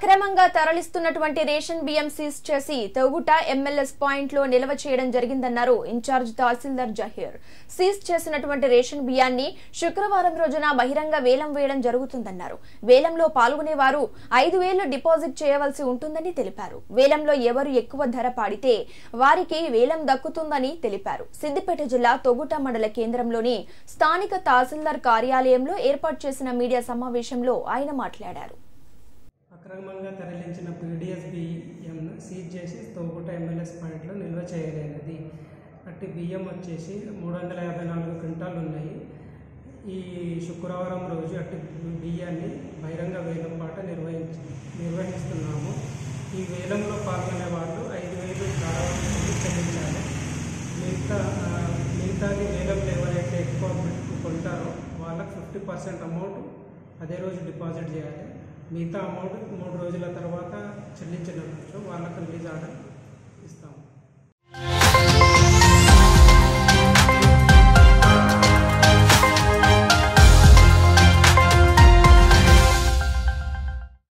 అక్రమంగా తరలిస్తున్నటువంటి రేషన్ బియ్యం సీజ్ చేసి తొగుట ఎంఎల్ఎస్ పాయింట్ లో నిల్వ చేయడం జరిగిందన్నారు ఇన్ఛార్జ్ తహసీల్దార్ జహీర్ సీజ్ చేసినటువంటి రేషన్ బియ్యాన్ని శుక్రవారం రోజున బహిరంగ వేలం వేయడం జరుగుతుందన్నారు వేలంలో పాల్గొనే వారు ఐదు వేలు డిపాజిట్ చేయవలసి ఉంటుందని తెలిపారు వేలంలో ఎవరు ఎక్కువ ధర పాడితే వారికి వేలం దక్కుతుందని తెలిపారు సిద్దిపేట జిల్లా తొగుట మండల కేంద్రంలోని స్థానిక తహసీల్దార్ కార్యాలయంలో ఏర్పాటు చేసిన మీడియా సమావేశంలో ఆయన మాట్లాడారు అక్రమంగా తరలించిన పీడిఎస్ బియ్యంను సీజ్ చేసి తోగుట ఎమ్మెల్యేస్ పాయింట్లో నిల్వ చేయలేనిది అట్టి బియ్యం వచ్చేసి మూడు వందల యాభై నాలుగు క్వింటాలు ఉన్నాయి ఈ శుక్రవారం రోజు అట్టి బియ్యాన్ని బహిరంగ వేలం పాట నిర్వహించి నిర్వహిస్తున్నాము ఈ వేలంలో పాల్గొనే వాళ్ళు ఐదు వేలు ధారావాహిక చెల్లించాలి మిగతా ఆ, మిగతాది వేలంలో ఎవరైతే ఎక్కువ పెట్టుకు కొంటారో వాళ్ళకి ఫిఫ్టీ పర్సెంట్ అమౌంట్ అదే రోజు డిపాజిట్ చేయాలి మిగతా అమౌంట్ మూడు రోజుల తర్వాత చెల్లించినట్లు వాళ్ళకి రిలీజ్ ఆర్డర్ ఇస్తాము